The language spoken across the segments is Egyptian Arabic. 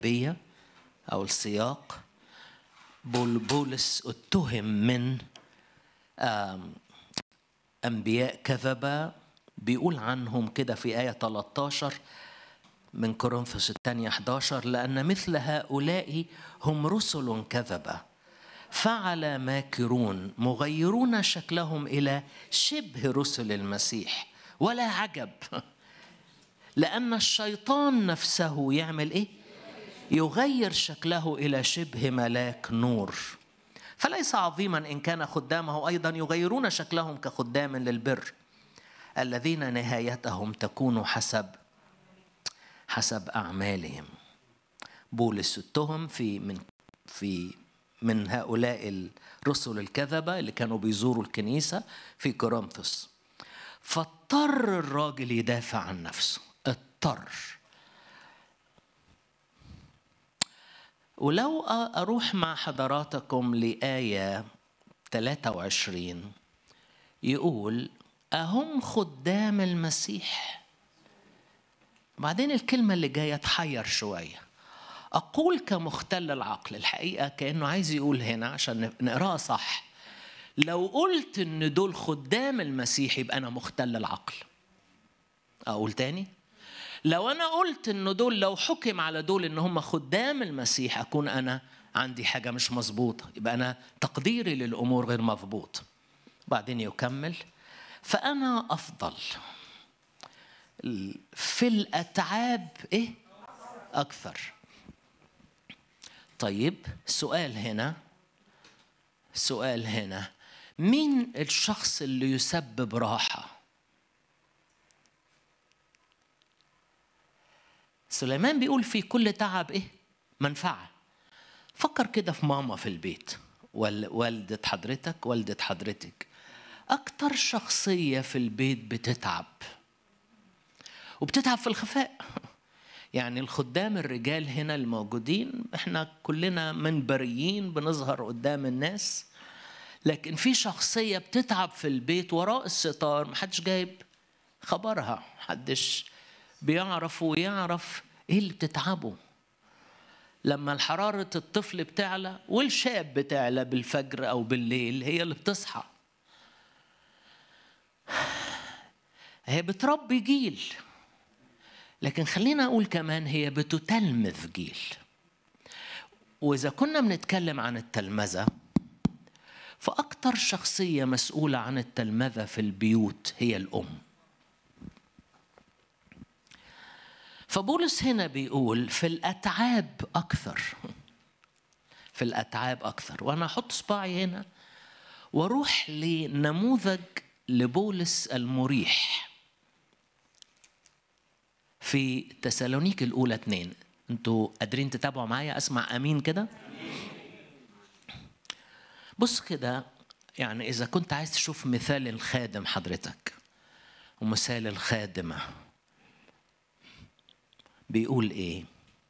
الأغلبية أو السياق بول بولس اتهم من آم، أنبياء كذبة بيقول عنهم كده في آية 13 من كورنثوس الثانية 11 لأن مثل هؤلاء هم رسل كذبة فعل ماكرون مغيرون شكلهم إلى شبه رسل المسيح ولا عجب لأن الشيطان نفسه يعمل إيه؟ يغير شكله إلى شبه ملاك نور فليس عظيما إن كان خدامه أيضا يغيرون شكلهم كخدام للبر الذين نهايتهم تكون حسب حسب أعمالهم بولس اتهم في من في من هؤلاء الرسل الكذبة اللي كانوا بيزوروا الكنيسة في كورنثوس فاضطر الراجل يدافع عن نفسه اضطر ولو أروح مع حضراتكم لآية 23 يقول أهم خدام المسيح بعدين الكلمة اللي جاية تحير شوية أقول كمختل العقل الحقيقة كأنه عايز يقول هنا عشان نقراها صح لو قلت إن دول خدام المسيح يبقى أنا مختل العقل أقول تاني لو أنا قلت إن دول لو حكم على دول إن هم خدام المسيح أكون أنا عندي حاجة مش مظبوطة يبقى أنا تقديري للأمور غير مظبوط بعدين يكمل فأنا أفضل في الأتعاب إيه؟ أكثر طيب سؤال هنا سؤال هنا مين الشخص اللي يسبب راحة سليمان بيقول في كل تعب إيه؟ منفعة فكر كده في ماما في البيت والدة حضرتك والدة حضرتك أكتر شخصية في البيت بتتعب وبتتعب في الخفاء يعني الخدام الرجال هنا الموجودين احنا كلنا منبريين بنظهر قدام الناس لكن في شخصية بتتعب في البيت وراء الستار محدش جايب خبرها محدش بيعرف ويعرف ايه اللي بتتعبه لما الحرارة الطفل بتعلى والشاب بتعلى بالفجر أو بالليل هي اللي بتصحى هي بتربي جيل لكن خلينا أقول كمان هي بتتلمذ جيل وإذا كنا بنتكلم عن التلمذة فأكثر شخصية مسؤولة عن التلمذة في البيوت هي الأم فبولس هنا بيقول في الأتعاب أكثر في الأتعاب أكثر وأنا أحط صباعي هنا وأروح لنموذج لبولس المريح في تسالونيك الأولى اتنين انتوا قادرين تتابعوا معايا اسمع امين كده بص كده يعني اذا كنت عايز تشوف مثال الخادم حضرتك ومثال الخادمه بيقول ايه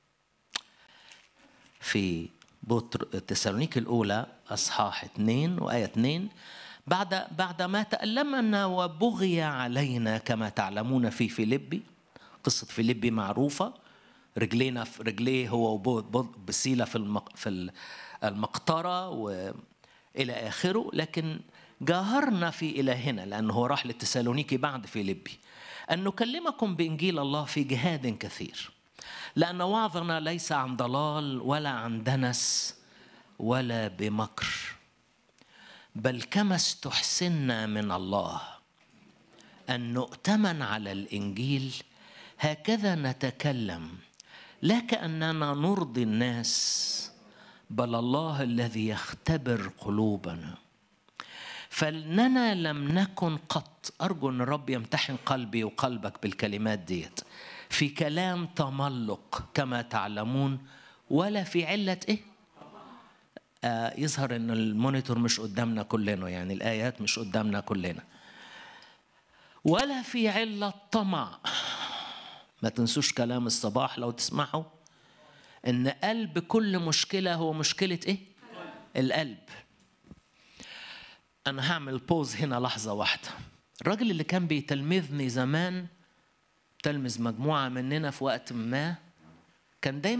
في بطر تسالونيك الاولى اصحاح اتنين وايه اتنين بعد بعد ما تألمنا وبغي علينا كما تعلمون في فيليبي قصة فيليبي معروفة رجلينا في رجليه هو بسيلة في المق في المقطرة وإلى آخره لكن جاهرنا في إلهنا لأنه هو راح للتسالونيكي بعد فيليبي أن نكلمكم بإنجيل الله في جهاد كثير لأن وعظنا ليس عن ضلال ولا عن دنس ولا بمكر بل كما استحسنا من الله أن نؤتمن على الإنجيل هكذا نتكلم لا كاننا نرضي الناس بل الله الذي يختبر قلوبنا فاننا لم نكن قط ارجو ان الرب يمتحن قلبي وقلبك بالكلمات ديت في كلام تملق كما تعلمون ولا في عله ايه آه يظهر ان المونيتور مش قدامنا كلنا يعني الايات مش قدامنا كلنا ولا في عله طمع ما تنسوش كلام الصباح لو تسمعوا ان قلب كل مشكله هو مشكله ايه القلب انا هعمل بوز هنا لحظه واحده الراجل اللي كان بيتلمذني زمان تلمذ مجموعه مننا في وقت ما كان دايما